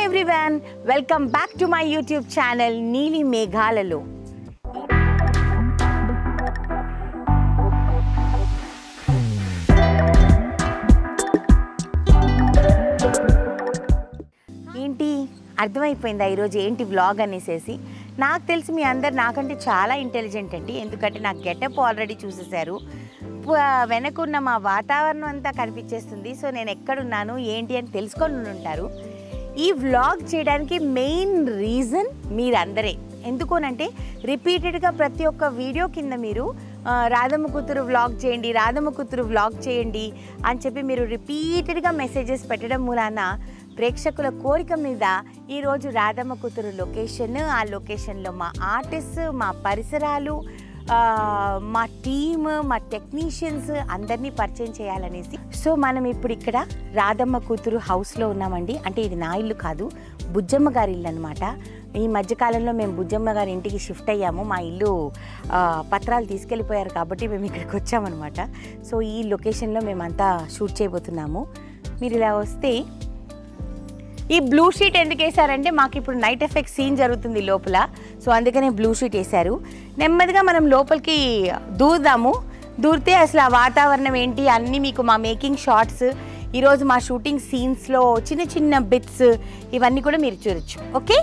Everyone welcome back to my YouTube channel నీలి మేఘాలలో ఏంటి అర్థమైపోయిందా ఈరోజు ఏంటి వ్లాగ్ అనేసేసి నాకు తెలిసి మీ అందరు నాకంటే చాలా ఇంటెలిజెంట్ అండి ఎందుకంటే నాకు గెటప్ ఆల్రెడీ చూసేశారు ప- వెనకున్న మా వాతావరణం అంతా కనిపించేస్తుంది సో నేను ఎక్కడున్నాను ఏంటి అని తెలుసుకొని ఉంటారు ఈ వ్లాగ్ చేయడానికి మెయిన్ రీజన్ మీరందరే ఎందుకోనంటే రిపీటెడ్గా ప్రతి ఒక్క వీడియో కింద మీరు ఆ, రాధమ్మ కూతురు వ్లాగ్ చేయండి రాధమ్మ కూతురు వ్లాగ్ చేయండి అని చెప్పి మీరు రిపీటెడ్గా మెసేజెస్ పెట్టడం మూలాన ప్రేక్షకుల కోరిక మీద ఈరోజు రాధమ్మ కూతురు లొకేషన్ ఆ లొకేషన్లో మా ఆర్టిస్ట్ మా పరిసరాలు ఆ, మా టీమ్ మా టెక్నీషియన్స్ అందరినీ పరిచయం చేయాలనేసి సో మనం ఇప్పుడు ఇక్కడ రాధమ్మ కూతురు హౌస్లో ఉన్నామండి అంటే ఇది నా ఇల్లు కాదు బుజ్జమ్మ గారి ఇల్లు అనమాట ఈ మధ్యకాలంలో మేము బుజ్జమ్మ గారి ఇంటికి షిఫ్ట్ అయ్యాము మా ఇల్లు ఆ, పత్రాలు తీసుకెళ్ళిపోయారు కాబట్టి మేము ఇక్కడికి వచ్చామన్నమాట సో ఈ లొకేషన్లో మేమంతా షూట్ చేయబోతున్నాము మీరు ఇలా వస్తే ఈ బ్లూ షీట్ ఎందుకు వేశారంటే మాకు ఇప్పుడు నైట్ ఎఫెక్ట్ సీన్ జరుగుతుంది లోపల సో అందుకనే బ్లూ షీట్ వేశారు నెమ్మదిగా మనం లోపలికి దూరుదాము దూరితే అసలు ఆ వాతావరణం ఏంటి అన్నీ మీకు మా మేకింగ్ షార్ట్స్ ఈరోజు మా షూటింగ్ సీన్స్లో చిన్న చిన్న బిట్స్ ఇవన్నీ కూడా మీరు చూడొచ్చు ఓకే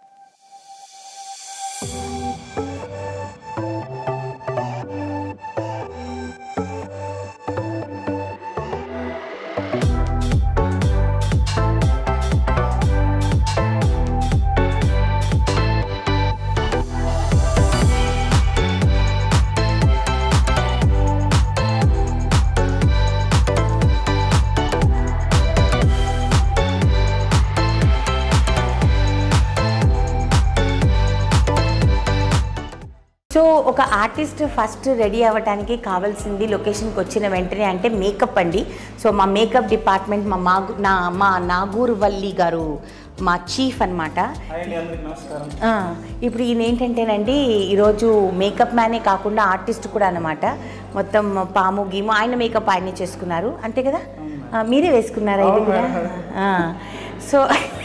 సో ఒక ఆర్టిస్ట్ ఫస్ట్ రెడీ అవ్వడానికి కావాల్సింది లొకేషన్కి వచ్చిన వెంటనే అంటే మేకప్ అండి సో మా మేకప్ డిపార్ట్మెంట్ మా మాగు నా మా నాగూరు వల్లి గారు మా చీఫ్ అనమాట హాయ్ అండి అందరికి నమస్కారం ఇప్పుడు ఈయన ఏంటంటేనండి ఈరోజు మేకప్ మ్యానే కాకుండా ఆర్టిస్ట్ కూడా అనమాట మొత్తం పాము గీము ఆయన మేకప్ ఆయనే చేసుకున్నారు అంతే కదా ఆ, మీరే వేసుకున్నారా ఇది కూడా ఆ. సో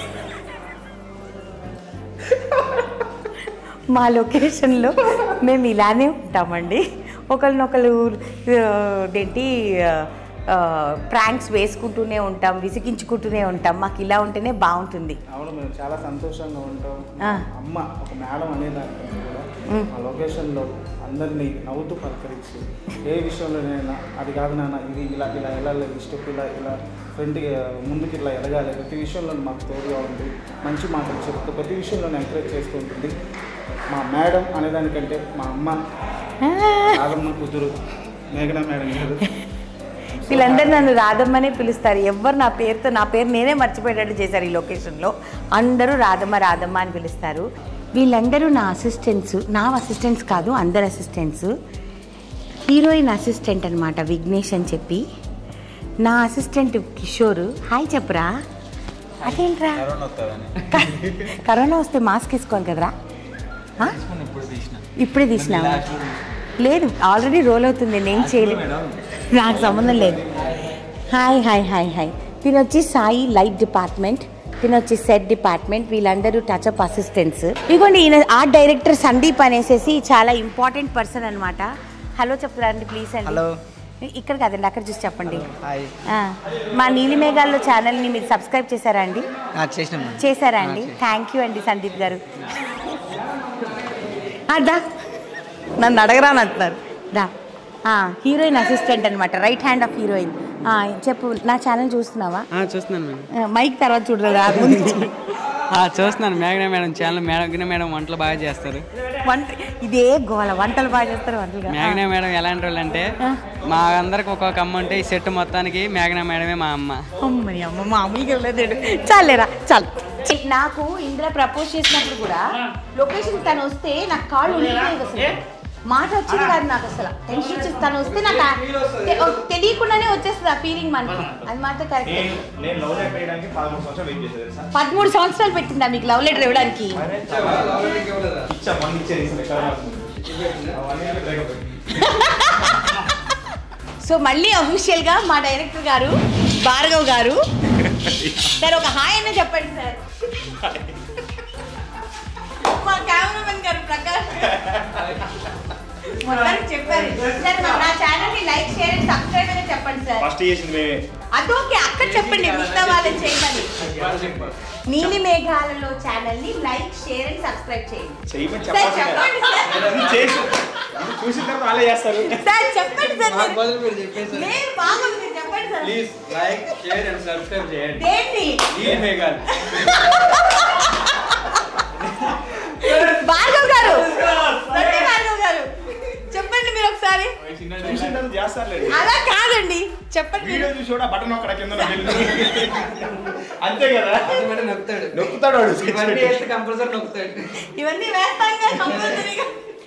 మా లొకేషన్లో మేము ఇలానే ఉంటామండి ఒకరినొకరు ఏంటి ప్రాంక్స్ వేసుకుంటూనే ఉంటాం విసిగించుకుంటూనే ఉంటాం మాకు ఇలా ఉంటేనే బాగుంటుంది అవును మేము చాలా సంతోషంగా ఉంటాం ఆ. అమ్మ ఒక మేడం అనే దానికంటే కూడా ఆ లొకేషన్లో అందరినీ నవ్వుతూ పలకరించి ఏ విషయంలోనైనా అది కాదు నాన్న ఇది ఇలా ఇలా వెళ్ళాలి ఈ స్టెప్ ఇలా ఇలా ఫ్రంట్కి ముందుకి ఇలా ఎదగాలి ప్రతి విషయంలో మాకు తోడుగా ఉంది మంచి మాటలు చెప్తూ ప్రతి విషయంలో ఎంకరేజ్ చేస్తూ ఉంటుంది మా మేడం అనేదానికంటే మా అమ్మ రాగమ్మ కూతురు మేఘనా మేడం గారు వీళ్ళందరూ నన్ను రాధమ్మనే పిలుస్తారు ఎవ్వరు నా పేరుతో నా పేరు నేనే మర్చిపోయేటట్టు చేశారు ఈ లొకేషన్లో అందరూ రాధమ్మ రాధమ్మ అని పిలుస్తారు వీళ్ళందరూ నా అసిస్టెంట్స్ నా అసిస్టెంట్స్ కాదు అందరు అసిస్టెంట్స్ హీరోయిన్ అసిస్టెంట్ అనమాట విఘ్నేష్ అని చెప్పి నా అసిస్టెంట్ కిషోర్ హాయ్ చెప్పరా అదేంట్రా క- కరోనా వస్తే మాస్క్ వేసుకోను కదరా ఆ? ఇప్పుడే తీసినావా లేదు ఆల్రెడీ రోల్ అవుతుంది నేను చేయలేదు నాకు సంబంధం లేదు హాయ్ హాయ్ హాయ్ హాయ్ తినొచ్చి సాయి లైట్ డిపార్ట్మెంట్ తినొచ్చి సెట్ డిపార్ట్మెంట్ వీళ్ళందరూ టచ్అప్ అసిస్టెంట్స్ ఇదిగోండి ఈయన ఆర్ట్ డైరెక్టర్ సందీప్ అనేసేసి చాలా ఇంపార్టెంట్ పర్సన్ అనమాట హలో చెప్తారండి ప్లీజ్ అండి హలో ఇక్కడ కాదండి అక్కడ చూసి చెప్పండి హాయ్ ఆ, మా నీలిమేఘాల్లో ఛానల్ని మీరు సబ్స్క్రైబ్ చేశారా అండి చేసినాం మేడం. చేశారా అండి ఆ, చేశాం. థ్యాంక్ యూ అండి సందీప్ గారు ఆ, దా నన్ను అడగరాని అంటున్నారు దా ఆ, హీరోయిన్ అసిస్టెంట్ అనమాట రైట్ హ్యాండ్ ఆఫ్ హీరోయిన్ ఆ, చెప్పు నా ఛానల్ చూస్తున్నావా ఆ, చూస్తున్నాను మేడం ఆ, మైక్ తర్వాత చూడరా ముందు చూడు. ఆ, చూస్తున్నాను మేఘన మేడం ఛానల్ మేఘన మేడం వంటలు బాగా చేస్తారు వంట ఇదే గోల వంటలు బాగా చేస్తారు వంటలు కాదు. మేఘన మేడం ఎలాంటి వాళ్ళు అంటే ఆ. మా అందరికి ఒక్కొక్క అమ్మ ఉంటే ఈ సెట్ మొత్తానికి మేఘన మేడమే మా అమ్మ అమ్మని అమ్మ మామూలుగా లేదు చాలేరా చాలు నాకు ఇందులో ప్రపోజ్ చేసినప్పుడు కూడా లొకేషన్ తను వస్తే నాకు కాళ్ళు ఉండిపోయేది అసలు మాట వచ్చింది కాదు నాకు అసలు టెన్షన్ వచ్చేసి తను వస్తే నాకు ఆ- తె- ఓ- తెలియకుండానే వచ్చేస్తుంది ఆ ఫీలింగ్ మనకి అది మాత్రం కరెక్ట్ నేను నేను లవ్ లెటర్ వేయడానికి పదమూడు సంవత్సరాలు వెయిట్ చేశాను తెలుసా పదమూడు సంవత్సరాలు పెట్టిందా మీకు లవ్ లెటర్ ఇవ్వడానికి ఇచ్చా వన్ ఇచ్చేది ఇస్తాను కరోనా వస్తుంది. అవన్నీ breakup అయింది. సో మళ్ళీ అఫీషియల్గా మా డైరెక్టర్ గారు భార్గవ్ గారు సార్ ఒక హాయ్ అన్న చెప్పండి సార్ మా కెమెరామెన్ గారు ప్రకాష్ మొత్తానికి చెప్పారు సార్ మా- నా ఛానల్ ని లైక్ షేర్ అండ్ సబ్స్క్రైబ్ అని చెప్పండి సార్ ఫస్ట్ చేసింది మేమే అదోకే అక్కడ చెప్పండి మిగతా వాళ్ళని చేయమని నీలి మేఘాలలో ఛానల్ ని లైక్ షేర్ అండ్ సబ్స్క్రైబ్ చేయండి చేయమని సార్ చెప్పండి సార్ ఇది చేసి ఇది చూసిన తర్వాత వాళ్ళే చేస్తారు సార్ చెప్పండి సార్ మాకు మీరు. బదులు మీరు చెప్పేసి లేదు బాగుంది మీరు చెప్పండి sir please like share and subscribe చేయండి ఏంటి ఈ మేఘాలు భార్గవ్ గారు రండి భార్గవ్ గారు చెప్పండి మీరు ఒకసారి చూసిన తర్వాత చేస్తారులే అలా కాదండి చెప్పండి మీరు వీడియో చూసి కూడా బటన్ ఒక్కడ కింద ఉన్నది వెళ్ళి. అంతే కదా మేడం నొక్కుతాడు నొక్కుతాడు వాడు sketch ఇవన్నీ పెట్టి. వేస్తే కంపల్సరీ నొక్కుతాడు ఇవన్నీ వేస్తాంగా కంపల్సరీగా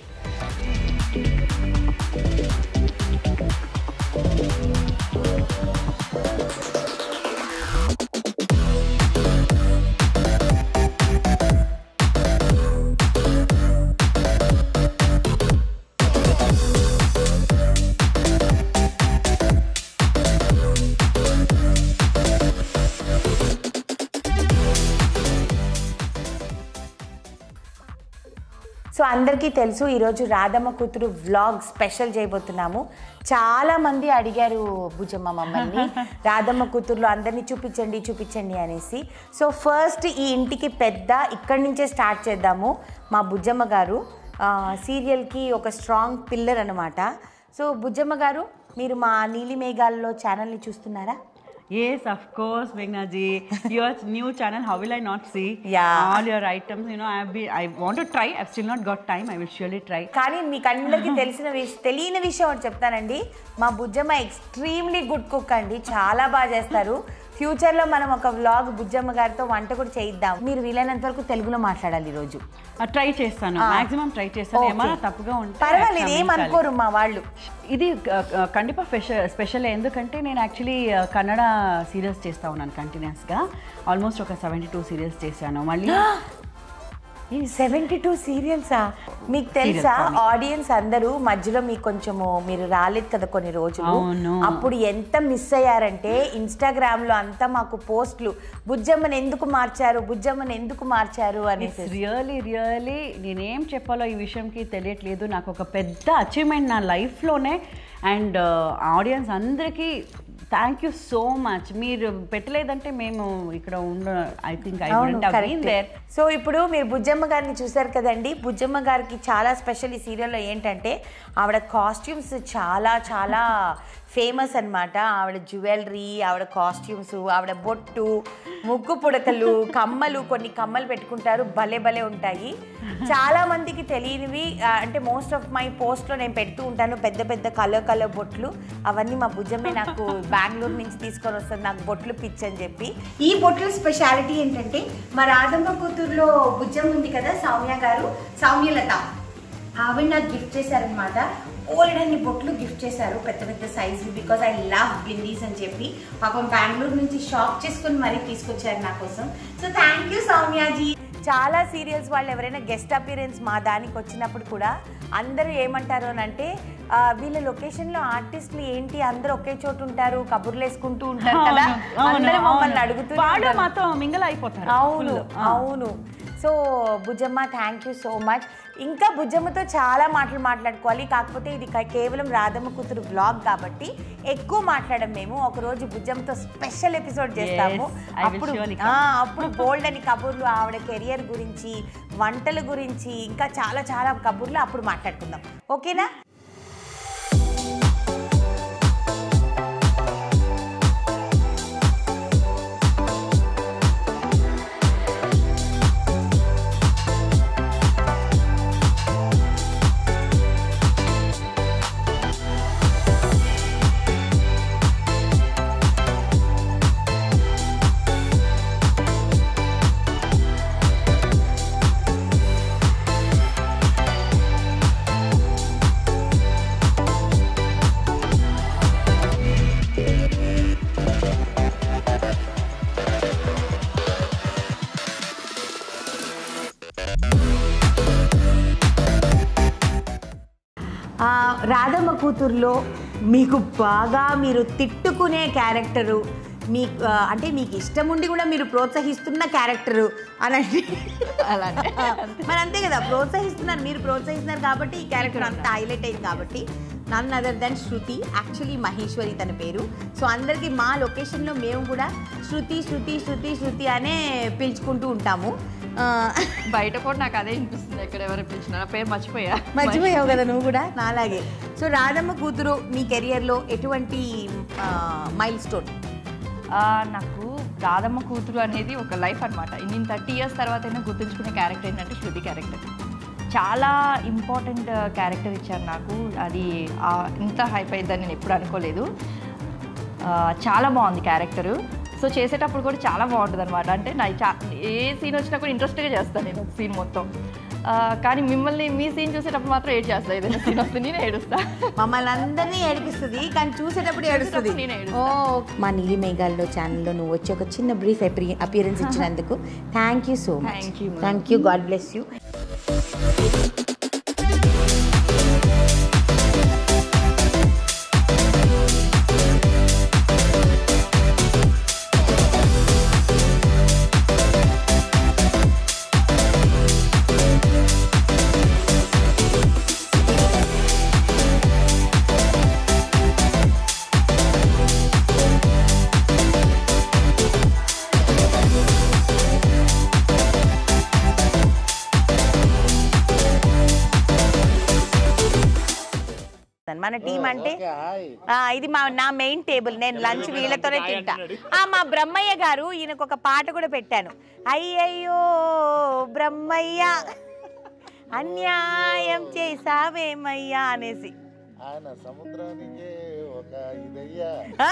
సో అందరికీ తెలుసు ఈరోజు రాధమ్మ కూతురు వ్లాగ్ స్పెషల్ చేయబోతున్నాము చాలా మంది అడిగారు భుజమ్మ మమ్మల్ని రాధమ్మ కూతురులో అందరినీ చూపించండి చూపించండి అనేసి సో ఫస్ట్ ఈ ఇంటికి పెద్ద ఇక్కడి నుంచే స్టార్ట్ చేద్దాము మా బుజ్జమ్మ గారు ఆ, సీరియల్కి ఒక స్ట్రాంగ్ పిల్లర్ అనమాట సో బుజ్జమ్మ గారు మీరు మా నీలి మేఘాలలో ఛానల్ని చూస్తున్నారా Yes, of course, Meghna ji. Your new channel, how will I not see? Yeah. All your items, you know, I've been, I want to try. I've still not got time. I will surely try. కానీ మీకు అందరికీ తెలిసిన విషయం తెలియని విషయం ఒకటి చెప్తానండి మా బుజ్జమ్మ ఎక్స్ట్రీమ్లీ గుడ్ కుక్ అండి చాలా బాగా చేస్తారు ఫ్యూచర్లో మనం ఒక వ్లాగ్ బుజ్జమ్మ గారితో వంట కూడా చేయిద్దాం మీరు వీలైనంత వరకు తెలుగులో మాట్లాడాలి ఈరోజు Uh, try చేస్తాను Ah. మాక్సిమం ట్రై చేస్తాను Okay. ఏమైనా తప్పుగా ఉంటే పర్వాలేదు క్షమించాలి. ఏమనుకోరు మా వాళ్ళు ఇది కండిపా స్పెషల్ స్పెషల్ ఎందుకంటే నేను యాక్చువల్లీ కన్నడ సీరియల్స్ చేస్తా ఉన్నాను కంటిన్యూస్గా ఆల్మోస్ట్ ఒక సెవెంటీ టూ సీరియల్స్ చేశాను మళ్ళీ ఈ సెవెంటీ టూ సీరియల్సా మీకు తెలుసా Serials, ఆడియన్స్ అందరూ మధ్యలో మీకు కొంచెము మీరు రాలేదు కదా కొన్ని రోజులు అవును. అప్పుడు ఎంత మిస్ అయ్యారంటే ఇన్స్టాగ్రామ్ లో అంతా మాకు పోస్టులు బుజ్జమ్మని ఎందుకు మార్చారు బుజ్జమ్మని ఎందుకు మార్చారు ఇట్స్ అనేసి రియలీ రియలీ నేనేం చెప్పాలో ఈ విషయంకి తెలియట్లేదు నాకు ఒక పెద్ద అచీవ్మెంట్ నా లైఫ్లోనే అండ్ ఆడియన్స్ అందరికీ థ్యాంక్ యూ సో మచ్ మీరు పెట్టలేదంటే మేము ఇక్కడ ఉండ ఐ థింక్ ఐ అవును wouldn't have been correct there so ఇప్పుడు మీరు బుజ్జమ్మ గారిని చూసారు కదండి బుజ్జమ్మ గారికి చాలా స్పెషల్ ఈ సీరియల్లో ఏంటంటే ఆవిడ కాస్ట్యూమ్స్ చాలా చాలా ఫేమస్ అన్నమాట ఆవిడ జ్యువెలరీ ఆవిడ కాస్ట్యూమ్స్ ఆవిడ బొట్టు ముగ్గు పుడకలు కమ్మలు కొన్ని కమ్మలు పెట్టుకుంటారు భలే భలే ఉంటాయి చాలా మందికి తెలియనివి ఆ, అంటే మోస్ట్ ఆఫ్ మై పోస్ట్లో నేను పెడుతూ ఉంటాను పెద్ద పెద్ద కలర్ కలర్ బొట్లు అవన్నీ మా భుజమే నాకు బెంగళూరు నుంచి తీసుకొని వస్తుంది నాకు బొట్లు పిచ్ అని చెప్పి ఈ బొట్ల స్పెషాలిటీ ఏంటంటే మా రాధమ్మ కూతురులో భుజం ఉంది కదా సౌమ్య గారు సౌమ్యలత ఆవిడ నాకు గిఫ్ట్ చేశారనమాట ఓల్డన్ని బొట్లు గిఫ్ట్ చేశారు పెద్ద పెద్ద size because I love bindis అని చెప్పి పాపం బెంగళూరు నుంచి షాప్ చేసుకుని మరీ తీసుకొచ్చారు నా కోసం సో థ్యాంక్ యూ సౌమ్యాజీ చాలా సీరియల్స్ వాళ్ళు ఎవరైనా గెస్ట్ అపీరెన్స్ మా దానికి వచ్చినప్పుడు కూడా అందరూ ఏమంటారు అని అంటే ఆ, వీళ్ళ లొకేషన్లో ఆర్టిస్టులు ఏంటి అందరూ ఒకే చోటు ఉంటారు కబుర్లు వేసుకుంటూ ఉంటారు కదా అందరూ మమ్మల్ని అడుగుతూ వాళ్ళు మాతో మింగల్ అయిపోతారు అవును full. ఆ. అవును so Bujjamma thank you so much ఇంకా బుజ్జమ్మతో చాలా మాటలు మాట్లాడుకోవాలి కాకపోతే ఇది క- కేవలం రాధమ్మ కూతురు బ్లాగ్ కాబట్టి ఎక్కువ మాట్లాడడం మేము ఒకరోజు బుజ్జమ్మతో స్పెషల్ ఎపిసోడ్ చేస్తాము Yes, I will అప్పుడు surely ఆ, అప్పుడు బోల్డ్ అని కబుర్లు ఆవిడ కెరియర్ గురించి వంటల గురించి ఇంకా చాలా చాలా కబుర్లు అప్పుడు మాట్లాడుకుందాం ఓకేనా ఆ, రాధమ్మ కూతుర్లో మీకు బాగా మీరు తిట్టుకునే క్యారెక్టరు మీకు ఆ, అంటే మీకు ఇష్టం ఉండి కూడా మీరు ప్రోత్సహిస్తున్న క్యారెక్టర్ అని అంటే అలానే మరి అంతే కదా ప్రోత్సహిస్తున్నారు మీరు ప్రోత్సహిస్తున్నారు కాబట్టి ఈ క్యారెక్టర్ అంత హైలైట్ అయింది కాబట్టి none other than Shruti actually Maheshwari తన పేరు సో అందరికీ మా లొకేషన్లో మేము కూడా శృతి శృతి శృతి శృతి అనే పిలుచుకుంటూ ఉంటాము ఆ, బయట కూడా నాకు అదే అనిపిస్తుంది ఎక్కడ ఎవరు పిలిచిన నా పేరు మర్చిపోయా మర్చిపోయావు కదా నువ్వు కూడా నాలాగే సో రాధమ్మ కూతురు నీ కెరియర్లో ఎటువంటి మైల్ స్టోన్ ఆ, నాకు రాధమ్మ కూతురు అనేది ఒక లైఫ్ అనమాట ఇన్ని థర్టీ ఇయర్స్ తర్వాత అయినా గుర్తుంచుకునే క్యారెక్టర్ ఏంటంటే శృతి క్యారెక్టర్ చాలా ఇంపార్టెంట్ క్యారెక్టర్ ఇచ్చారు నాకు అది ఆ, ఇంత హైప్ అయిద్దని నేను ఎప్పుడు అనుకోలేదు ఆ, చాలా బాగుంది క్యారెక్టరు సో చేసేటప్పుడు కూడా చాలా బాగుంటుంది అనమాట అంటే నా చా ఏ సీన్ వచ్చినా కూడా ఇంట్రెస్ట్గా చేస్తాను నేను సీన్ మొత్తం ఆ, కానీ మిమ్మల్ని మీ సీన్ చూసేటప్పుడు మాత్రం ఏడ్ చేస్తాను ఏదైనా సీన్ వస్తే నేను ఏడుస్తా మమ్మల్ని అందరినీ ఏడిపిస్తుంది కానీ చూసేటప్పుడు ఏడుస్తుంది చూసేటప్పుడు నేను ఓ ఏడుస్తా. మా నీలి మేఘాల్లో ఛానల్లో నువ్వు వచ్చి ఒక చిన్న బ్రీఫ్ అపియరెన్స్ ఇచ్చినందుకు thank you so much Thank you, ma'am. Thank you God bless you మన టీం అంటే ఆ, ఇది మా నా మెయిన్ టేబుల్ నేను లంచ్ వీళ్ళతోనే తింటా ఆ, మా బ్రహ్మయ్య గారు ఈయనకు ఒక పాట కూడా పెట్టాను అయ్యయ్యో బ్రహ్మయ్య అన్యాయం చేసావేమయ్యా అనేసి ఆయన సముద్రానికే ఒక ఇదయ్యా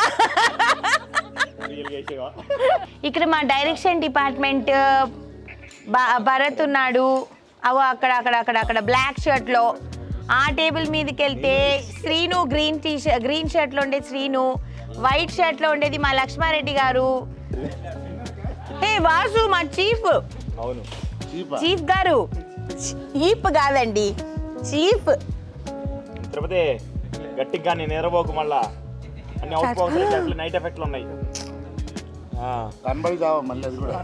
ఇక్కడ మా డైరెక్షన్ డిపార్ట్మెంట్ భ- భరత్ ఉన్నాడు అవో అక్కడ అక్కడ అక్కడ అక్కడ బ్లాక్ షర్ట్లో ఆ టేబుల్ మీదకి వెళ్తే శ్రీను గ్రీన్ టీ గ్రీన్ షర్ట్లో ఉండే శ్రీను వైట్ షర్ట్లో ఉండేది మా లక్ష్మారెడ్డి గారు హే వాసు మా చీఫ్ అవును చీపా చీఫ్ గారు చీఫ్ కాదండి చీఫ్ తిరుపతి గట్టిగా నేను నిద్రపోకు మళ్ళా అన్ని అవుట్ బాక్స్ నైట్ ఎఫెక్ట్లు ఉన్నాయి ఆ, కనబడి కావా మళ్ళీ అది కూడా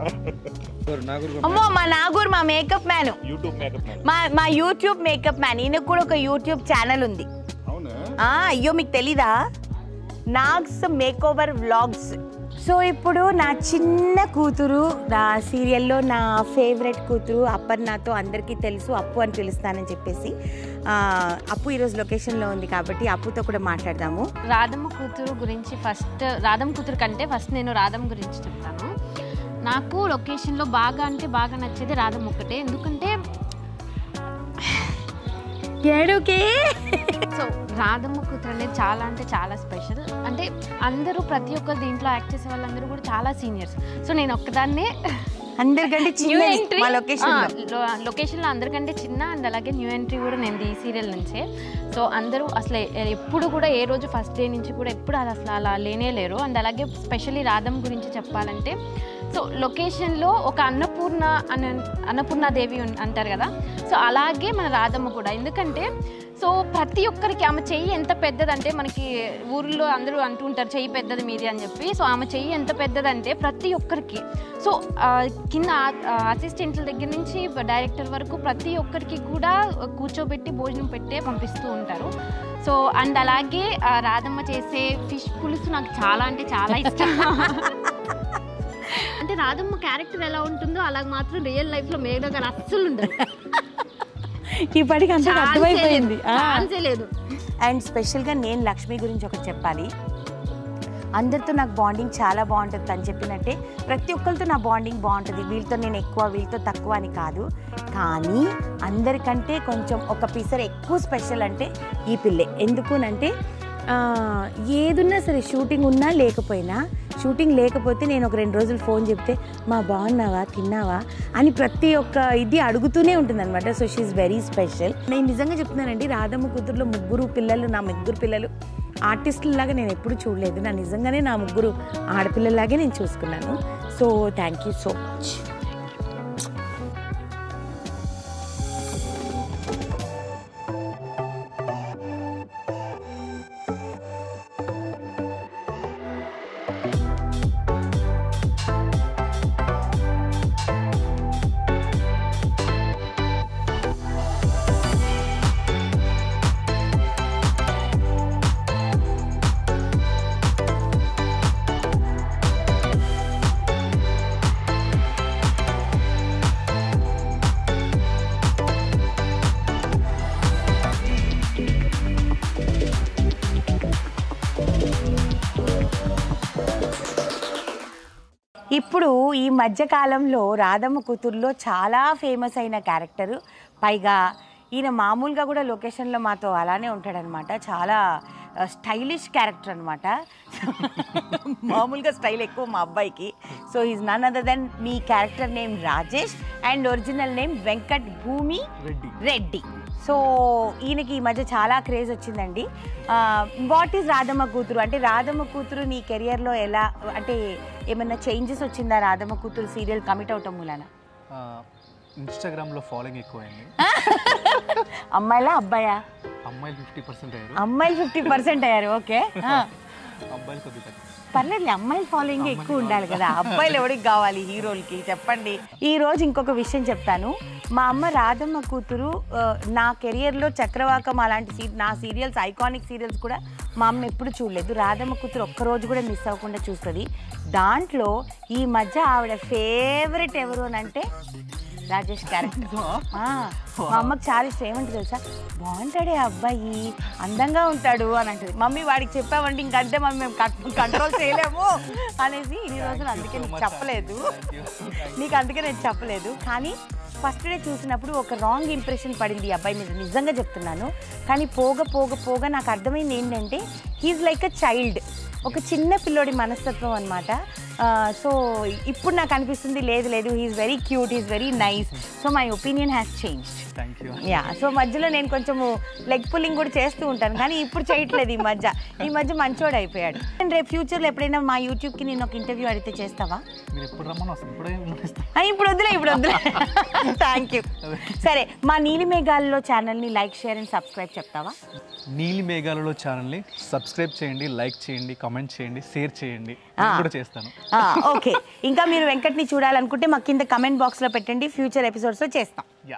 అమ్మో మా నాగూర్ మా makeup man YouTube makeup man మా మా యూట్యూబ్ మేకప్ మ్యాన్ ఈయనకు కూడా ఒక యూట్యూబ్ ఛానల్ ఉంది అవునా ఆ, అయ్యో మీకు తెలీదా Nags makeover vlogs so ఇప్పుడు నా చిన్న కూతురు నా సీరియల్లో నా ఫేవరెట్ కూతురు అపర్ణతో అందరికీ తెలుసు అప్పు అని పిలుస్తానని చెప్పేసి ఆ, అప్పు ఈరోజు లొకేషన్లో ఉంది కాబట్టి అప్పుతో కూడా మాట్లాడదాము రాధమ్మ కూతురు గురించి ఫస్ట్ రాధమ్మ కూతురు కంటే ఫస్ట్ నేను రాధమ్మ గురించి చెప్తాను నాకు లొకేషన్లో బాగా అంటే బాగా నచ్చేది రాధమ్మ ఒక్కటే ఎందుకంటే ఏడుకే సో రాధమ్మ కూతురు అనేది చాలా అంటే చాలా స్పెషల్ అంటే అందరూ ప్రతి ఒక్కరు దీంట్లో యాక్ట్ చేసే వాళ్ళందరూ కూడా చాలా సీనియర్స్ సో నేను ఒక్కదాన్నే అందరికంటే న్యూ చిన్న ఎంట్రీ మా లొకేషన్లో లొకేషన్లో అందరికంటే చిన్న అండ్ అలాగే న్యూ ఎంట్రీ కూడా నేను ఈ సీరియల్ నుంచే సో అందరూ అసలు ఎ- ఎప్పుడు కూడా ఏ రోజు ఫస్ట్ డే నుంచి కూడా ఎప్పుడు అది అసలు అలా లేనే లేరు అండ్ అలాగే స్పెషల్లీ రాధం గురించి చెప్పాలంటే సో లొకేషన్లో ఒక అన్నపూర్ణ అన్న అన్నపూర్ణాదేవి ఉన్- అంటారు కదా సో అలాగే మన రాధమ్మ కూడా ఎందుకంటే సో ప్రతి ఒక్కరికి ఆమె చెయ్యి ఎంత పెద్దదంటే మనకి ఊర్లో అందరూ అంటూ ఉంటారు చెయ్యి పెద్దది మీది అని చెప్పి సో ఆమె చెయ్యి ఎంత పెద్దదంటే ప్రతి ఒక్కరికి సో ఆ, కింద అసిస్టెంట్ల దగ్గర నుంచి డైరెక్టర్ వరకు ప్రతి ఒక్కరికి కూడా కూర్చోబెట్టి భోజనం పెట్టే పంపిస్తూ ఉంటారు సో అండ్ అలాగే ఆ, రాధమ్మ చేసే ఫిష్ పులుసు నాకు చాలా అంటే చాలా ఇష్టం అంటే రాధమ్మ క్యారెక్టర్ ఎలా ఉంటుందో అలా మాత్రం రియల్ లైఫ్ లో మేఘ గారు అస్సలు ఉండదు ఇప్పటికి అంతా అర్థమైపోయింది ఆ. ఛాన్సే లేదు అండ్ స్పెషల్గా నేను లక్ష్మి గురించి ఒకటి చెప్పాలి అందరితో నాకు బాండింగ్ చాలా బాగుంటుంది అని చెప్పినట్టే ప్రతి ఒక్కరితో నా బాండింగ్ బాగుంటుంది వీళ్ళతో నేను ఎక్కువ వీళ్ళతో తక్కువ అని కాదు కానీ అందరికంటే కొంచెం ఒక పీసర్ ఎక్కువ స్పెషల్ అంటే ఈ పిల్లే ఎందుకునంటే ఆ, ఏదున్నా సరే షూటింగ్ ఉన్నా లేకపోయినా షూటింగ్ లేకపోతే నేను ఒక రెండు రోజులు ఫోన్ చెప్తే మా బాగున్నావా తిన్నావా అని ప్రతి ఒక్క ఇది అడుగుతూనే ఉంటుంది అనమాట సో షీఈ్ వెరీ స్పెషల్ నేను నిజంగా చెప్తున్నానండి రాధమ్మ కూతురులో ముగ్గురు పిల్లలు నా ముగ్గురు పిల్లలు ఆర్టిస్టులలాగా నేను ఎప్పుడు చూడలేదు నా నిజంగానే నా ముగ్గురు ఆడపిల్లలాగే నేను చూసుకున్నాను so thank you so much ఈ మధ్యకాలంలో రాధమ్మ కూతుర్లో చాలా ఫేమస్ అయిన క్యారెక్టర్ పైగా ఈయన మామూలుగా కూడా లొకేషన్లో మాతో అలానే ఉంటాడనమాట చాలా స్టైలిష్ క్యారెక్టర్ అనమాట మామూలుగా స్టైల్ ఎక్కువ మా అబ్బాయికి so is none other than me character name Rajesh and original name Venkat Bhumi Reddy so ఈయనకి ఈ మధ్య చాలా క్రేజ్ వచ్చిందండి వాట్ ఈజ్ రాధమ్మ కూతురు అంటే రాధమ్మ కూతురు నీ కెరియర్లో ఎలా అంటే ఏమైనా చేంజెస్ వచ్చిందా రాధమ్మ కూతురు సీరియల్ కమిట్ అవటం మూలన ఇన్స్టాగ్రామ్లో ఫాలోయింగ్ ఎక్కువైంది అమ్మాయిలా అబ్బాయా అమ్మాయిలు ఫిఫ్టీ పర్సెంట్ అయ్యారు అమ్మాయిలు ఫిఫ్టీ పర్సెంట్ అయ్యారు ఓకే అబ్బాయిలు కొద్దిగా తక్కువ పర్లేదు అమ్మాయిల ఫాలోయింగ్ ఎక్కువ ఉండాలి కదా అబ్బాయిలు ఎవరికి కావాలి హీరోలకి చెప్పండి ఈ రోజు ఇంకొక విషయం చెప్తాను మా అమ్మ రాధమ్మ కూతురు ఆ, నా కెరియర్లో చక్రవాకం అలాంటి సీ నా సీరియల్స్ ఐకానిక్ సీరియల్స్ కూడా మా అమ్మ ఎప్పుడు చూడలేదు రాధమ్మ కూతురు ఒక్కరోజు కూడా మిస్ అవ్వకుండా చూస్తుంది దాంట్లో ఈ మధ్య ఆవిడ ఫేవరెట్ ఎవరు అని అంటే రాజేష్ క్యారెక్టర్ మా అమ్మకి చాలా ఇష్టం ఏమంటుంది తెలుసా బాగుంటాడే ఆ అబ్బాయి అందంగా ఉంటాడు అని అంటది మమ్మీ వాడికి చెప్పామంటే ఇంకంతే మమ్మీ మేము కంట్రోల్ చేయలేము అనేసి ఇన్ని రోజులు అందుకే నీకు చెప్పలేదు నీకు అందుకే నేను చెప్పలేదు కానీ ఫస్ట్ డే చూసినప్పుడు ఒక రాంగ్ ఇంప్రెషన్ పడింది ఈ అబ్బాయి మీద నిజంగా చెప్తున్నాను కానీ పోగ పోగ పోగ నాకు అర్థమైంది ఏంటంటే హీఈస్ లైక్ అ చైల్డ్ ఒక చిన్న పిల్లోడి మనస్తత్వం అనమాట సో ఇప్పుడు నాకు అనిపిస్తుంది లేదు లేదు he's very cute is very nice so my opinion has change thank you yeah so మధ్యలో నేను కొంచెము లెగ్ పుల్లింగ్ కూడా చేస్తూ ఉంటాను కానీ ఇప్పుడు చేయట్లేదు ఈ మధ్య ఈ మధ్య మంచోడు అయిపోయాడు And రేపు ఫ్యూచర్లో ఎప్పుడైనా మా యూట్యూబ్కి నేను ఒక ఇంటర్వ్యూ అడిగితే చేస్తావా మీరు ఎప్పుడు రమ్మని వస్తుంది ఇప్పుడే పంపిస్తాను. ఆ, ఇప్పుడు వద్దులే ఇప్పుడు వద్దులే థ్యాంక్ యూ సరే మా నీలి మేఘాల్లో ఛానల్ని లైక్ షేర్ అండ్ సబ్స్క్రైబ్ చెప్తావా నీలి మేఘాలలో ఛానల్ని సబ్స్క్రైబ్ చేయండి లైక్ చేయండి కామెంట్ చేయండి షేర్ చేయండి నేను కూడా చేస్తాను ఓకే ఇంకా మీరు వెంకట్ని చూడాలనుకుంటే మా కింద కమెంట్ బాక్స్లో పెట్టండి ఫ్యూచర్ ఎపిసోడ్స్లో చేస్తాం యా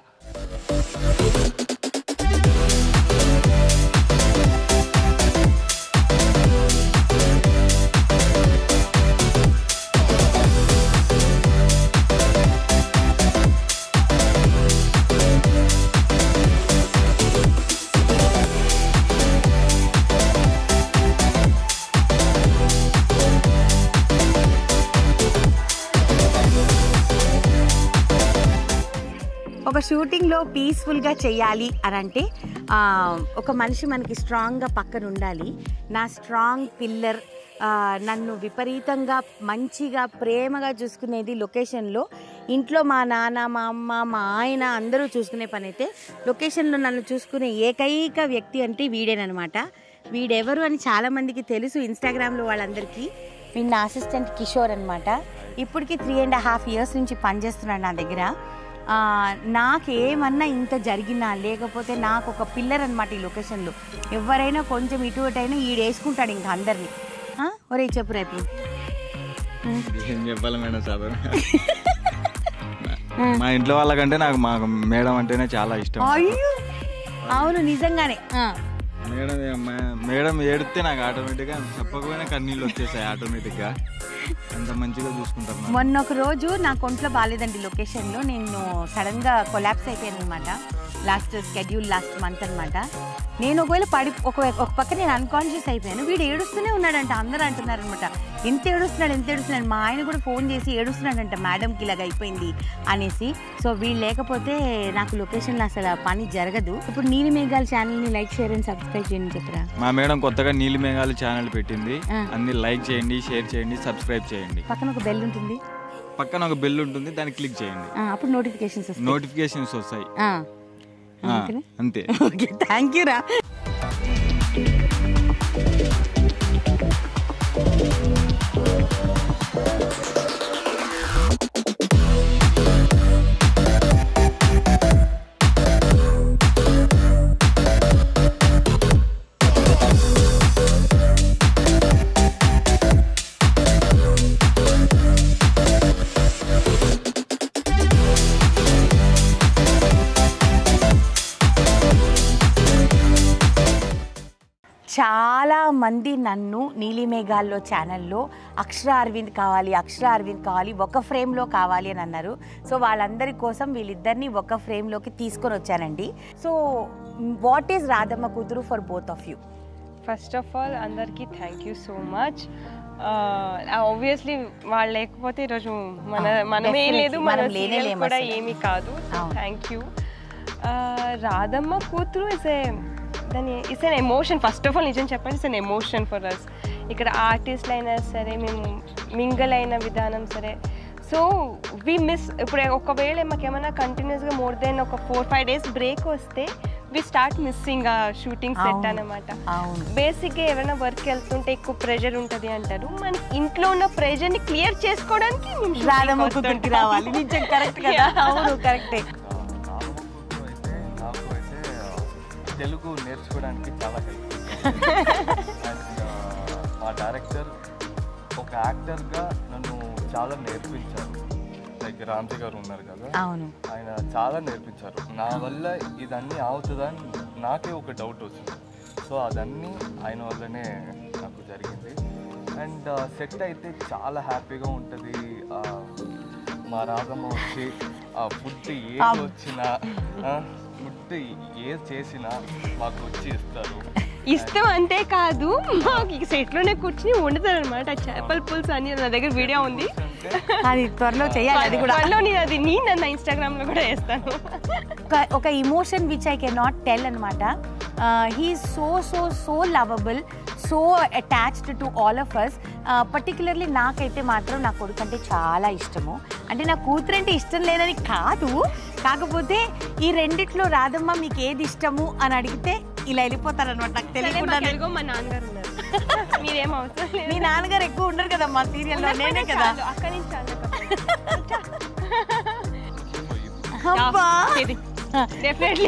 ఒక షూటింగ్లో పీస్ఫుల్గా చేయాలి అని అంటే ఆ, ఒక మనిషి మనకి స్ట్రాంగ్గా పక్కన ఉండాలి నా స్ట్రాంగ్ పిల్లర్ నన్ను విపరీతంగా మంచిగా ప్రేమగా చూసుకునేది లొకేషన్లో ఇంట్లో మా నాన్న మా అమ్మ మా ఆయన అందరూ చూసుకునే పని అయితే లొకేషన్లో నన్ను చూసుకునే ఏకైక వ్యక్తి అంటే వీడేనమాట వీడెవరు అని చాలామందికి తెలుసు ఇన్స్టాగ్రామ్లో వాళ్ళందరికీ వీడు నా అసిస్టెంట్ కిషోర్ అనమాట ఇప్పటికి త్రీ అండ్ హాఫ్ ఇయర్స్ నుంచి పనిచేస్తున్నాడు నా దగ్గర ఆ, నాకేమన్నా ఇంత జరిగినా లేకపోతే నాకు ఒక పిల్లర్ అనమాట ఈ లొకేషన్లో ఎవరైనా కొంచెం ఇటు అటు అయినా ఈడు వేసుకుంటాడు ఇంకా అందరినీ ఆ? ఒరే చెప్పు రేపు ఏం చెప్పాలి మేడం సాధారణ మా ఇంట్లో వాళ్ళకంటే నాకు మా మేడం అంటేనే చాలా ఇష్టం అయ్యో అవును నిజంగానే ఆ. మేడం ఏ- మే- మేడం ఏడితే నాకు ఆటోమేటిక్గా చెప్పకపోయినా కన్నీళ్ళు వచ్చేసాయి ఆటోమేటిక్గా అంత మంచిగా చూసుకుంటారు నన్ను. మొన్న ఒక రోజు నాకు ఒంట్లో బాగాలేదండి లొకేషన్లో నేను సడన్గా కొలాప్స్ అయిపోయాను అనమాట లాస్ట్ స్కెడ్యూల్ లాస్ట్ మంత్ అనమాట నేను ఒకవేళ పడి ఒక ఒక పక్క నేను అన్కాన్షియస్ అయిపోయాను వీడు ఏడుస్తూనే ఉన్నాడంట అందరూ అంటున్నారు అనమాట ఎంత ఏడుస్తున్నాడు ఎంత ఏడుస్తున్నాడు మా ఆయన కూడా ఫోన్ చేసి ఏడుస్తున్నాడంట మేడంకి ఇలాగ అయిపోయింది అనేసి సో వీళ్ళు లేకపోతే నాకు లొకేషన్లో అసలు ఆ పని జరగదు ఇప్పుడు నీలి మేఘాల ఛానల్ని లైక్ షేర్ అండ్ సబ్స్క్రైబ్ చేయండి చెప్పరా మా మేడం కొత్తగా నీలి మేఘాలు ఛానల్ పెట్టింది ఆ. అన్ని లైక్ చేయండి షేర్ చేయండి సబ్స్క్రైబ్ చేయండి పక్కన ఒక బెల్ ఉంటుంది పక్కన ఒక బెల్ ఉంటుంది దాన్ని క్లిక్ చేయండి ఆ, అప్పుడు నోటిఫికేషన్స్ వస్తాయి నోటిఫికేషన్స్ వస్తాయి ఆ. ఆ, అంతేనా? అంతే ఓకే థ్యాంక్ యూ రా చాలా మంది నన్ను నీలిమేఘాల్లో ఛానల్లో అక్షర అరవింద్ కావాలి అక్షర అరవింద్ కావాలి ఒక ఫ్రేమ్లో కావాలి అని అన్నారు సో వాళ్ళందరి కోసం వీళ్ళిద్దరిని ఒక ఫ్రేమ్లోకి తీసుకొని వచ్చానండి సో వాట్ ఈస్ రాధమ్మ కూతురు for both of you first of all అందరికీ thank you so much obviously వాళ్ళు లేకపోతే ఈరోజు మన అవును, మనమే definitely. లేదు మన మనం సీరియల్ లేనేలేము కూడా అసలు. ఏమీ కాదు అవును. థ్యాంక్ యూ రాధమ్మ కూతురు ఇస్ ఏ దాని is an emotion first of all నిజం చెప్పండి is an emotion for us ఇక్కడ ఆర్టిస్ట్లు అయినా సరే మేము మింగల్ అయిన విధానం సరే సో వి మిస్ ఇప్పుడు ఒకవేళ మాకేమైనా కంటిన్యూస్గా మోర్ దెన్ ఒక ఫోర్ ఫైవ్ డేస్ బ్రేక్ వస్తే వి స్టార్ట్ మిస్సింగ్ ఆ షూటింగ్ సెట్ అవును. అనమాట అవును బేసిక్గా ఎవరైనా వర్క్ వెళ్తుంటే ఎక్కువ ప్రెషర్ ఉంటుంది అంటారు మన ఇంట్లో ఉన్న ప్రెషర్ని క్లియర్ చేసుకోవడానికి మేము shooting రాధమ్మ వస్తుంటాం. కూతురికి రావాలి నిజం కరెక్ట్ కదా Yeah. అవును కరెక్టే అయితే నాకు అయితే తెలుగు నేర్చుకోవడానికి చాలా హెల్ప్ అండ్ మా డైరెక్టర్ ఒక యాక్టర్గా నన్ను చాలా నేర్పించారు లైక్ రామ్జీ గారు ఉన్నారు కదా అవును ఆయన చాలా నేర్పించారు నా వల్ల ఇదన్నీ అవుతుందని నాకే ఒక డౌట్ వచ్చింది సో అదన్నీ ఆయన వల్లనే నాకు జరిగింది అండ్ సెట్ అయితే చాలా హ్యాపీగా ఉంటుంది మా రాగమ్మ వచ్చి ఆ ఫుడ్ ఏది వచ్చినా ఫుడ్ ఏది చేసినా మాకు వచ్చి ఇస్తారు ఇష్టం అంతే కాదు మాకు ఈ సెట్లోనే కూర్చుని వండుతారు అనమాట చేపల పులుసు అని నా దగ్గర వీడియో ఉంది అది త్వరలో చేయాలి అది కూడా త్వరలో నేను అది నేను నా ఇన్స్టాగ్రామ్ లో కూడా వేస్తాను ఒక ఒక emotion which I can not tell అనమాట he so so so lovable so attached to all of us particularly నాకైతే మాత్రం నా కొడుకు అంటే చాలా ఇష్టము అంటే నా కూతురు అంటే ఇష్టం లేదని కాదు కాకపోతే ఈ రెండిట్లో రాదమ్మ మీకు ఏది ఇష్టము అని అడిగితే ఇలా వెళ్ళిపోతారనమాట నాకు సరే, తెలియకుండా మాకు ఎలాగో మా నాన్నగారు ఉన్నారు మీరేం అవసరం లేదు మీ నాన్నగారు ఎక్కువ ఉండరు కదా మా సీరియల్లో నేనే కదా చాలు, అక్కడి నుంచి చాలు అబ్బా డెఫినెట్లీ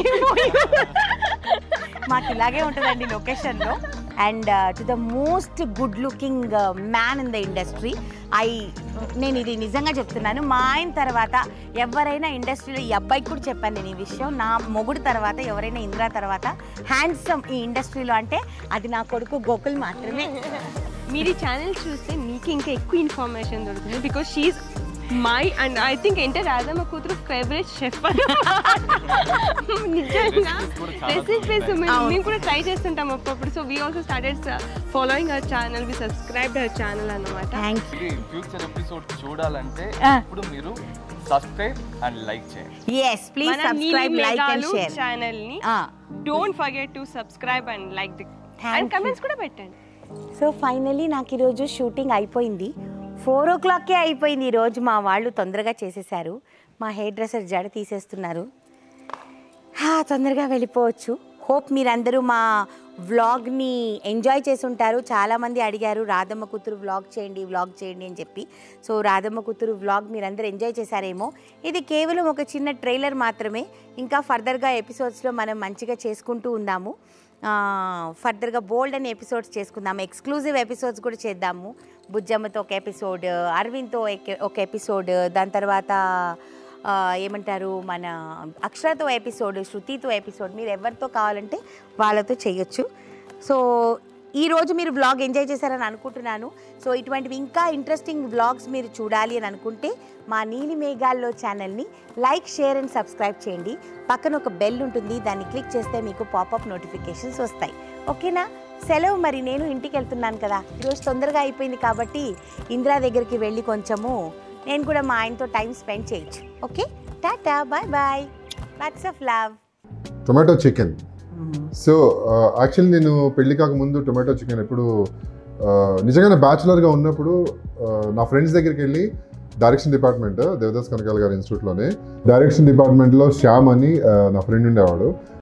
మాకు ఇలాగే ఉంటుందండి లొకేషన్లో and to the most good looking man in the industry I నేను ఇది నిజంగా చెప్తున్నాను మా ఆయన తర్వాత ఎవరైనా ఇండస్ట్రీలో ఈ అబ్బాయికి కూడా చెప్పాను నేను ఈ విషయం నా మొగుడు తర్వాత ఎవరైనా ఇందిరా తర్వాత హ్యాండ్సమ్ ఈ ఇండస్ట్రీలో అంటే అది నా కొడుకు గోకుల్ మాత్రమే మీరు ఈ ఛానల్ చూస్తే మీకు ఇంకా ఎక్కువ ఇన్ఫర్మేషన్ దొరుకుతుంది because she's my and I think ఏంటే రాధమ్మ కూతురు ఫేవరెట్ షెఫ్ నిజంగా రెసిపీస్ మేము కూడా ట్రై చేస్తుంటాం అప్పుడప్పుడు so we also started following our channel we subscribe our channel అనమాట ఫ్యూచర్ ఎపిసోడ్ చూడాలంటే Ah. ఇప్పుడు మీరు సబ్స్క్రైబ్ అండ్ లైక్ చేయండి yes please subscribe like and share channel ని don't forget to subscribe and like the Thank and you. Comments కూడా పెట్టండి so finally నాకు ఈరోజు షూటింగ్ అయిపోయింది ఫోర్ ఓ క్లాక్కే అయిపోయింది ఈరోజు మా వాళ్ళు తొందరగా చేసేసారు మా హెయిర్ డ్రెస్సర్ జడ తీసేస్తున్నారు హా, తొందరగా వెళ్ళిపోవచ్చు హోప్ మీరందరూ మా వ్లాగ్ని ఎంజాయ్ చేసి ఉంటారు చాలామంది అడిగారు రాధమ్మ కూతురు వ్లాగ్ చేయండి వ్లాగ్ చేయండి అని చెప్పి సో రాధమ్మ కూతురు వ్లాగ్ మీరందరూ ఎంజాయ్ చేశారేమో ఇది కేవలం ఒక చిన్న ట్రైలర్ మాత్రమే ఇంకా ఫర్దర్గా ఎపిసోడ్స్లో మనం మంచిగా చేసుకుంటూ ఉందాము ఆ, ఫర్దర్గా బోల్డ్ అనే ఎపిసోడ్స్ చేసుకుందాము ఎక్స్క్లూజివ్ ఎపిసోడ్స్ కూడా చేద్దాము బుజ్జమ్మతో ఒక ఎపిసోడ్ అరవింద్తో ఒక- ఒక ఎపిసోడ్ దాని తర్వాత ఆ, ఏమంటారు మన అక్షరతో ఎపిసోడ్ శృతితో ఎపిసోడ్ మీరు ఎవరితో కావాలంటే వాళ్ళతో చేయొచ్చు సో ఈ రోజు మీరు వ్లాగ్ ఎంజాయ్ చేశారని అనుకుంటున్నాను సో ఇటువంటివి ఇంకా ఇంట్రెస్టింగ్ వ్లాగ్స్ మీరు చూడాలి అని అనుకుంటే మా నీలి మేఘాల్లో ఛానల్ని లైక్ షేర్ అండ్ సబ్స్క్రైబ్ చేయండి పక్కన ఒక బెల్ ఉంటుంది దాన్ని క్లిక్ చేస్తే మీకు పాపప్ నోటిఫికేషన్స్ వస్తాయి ఓకేనా సెలవు మరి నేను ఇంటికి వెళ్తున్నాను కదా ఈరోజు తొందరగా అయిపోయింది కాబట్టి ఇందిరా దగ్గరికి వెళ్ళి కొంచెము నేను కూడా మా ఆయనతో టైం స్పెండ్ చేయొచ్చు okay tata bye bye lots of love tomato chicken so actually నేను పెళ్లి కాకముందు టొమాటో చికెన్ ఎప్పుడు ఆ, నిజంగానే బ్యాచులర్గా ఉన్నప్పుడు ఆ, నా ఫ్రెండ్స్ దగ్గరికి వెళ్ళి డైరెక్షన్ డిపార్ట్మెంట్ దేవదాస్ కనకాల గారి ఇన్స్టిట్యూట్లోనే డైరెక్షన్ డిపార్ట్మెంట్లో శ్యామ్ అని ఆ, నా ఫ్రెండ్ ఉండేవాడు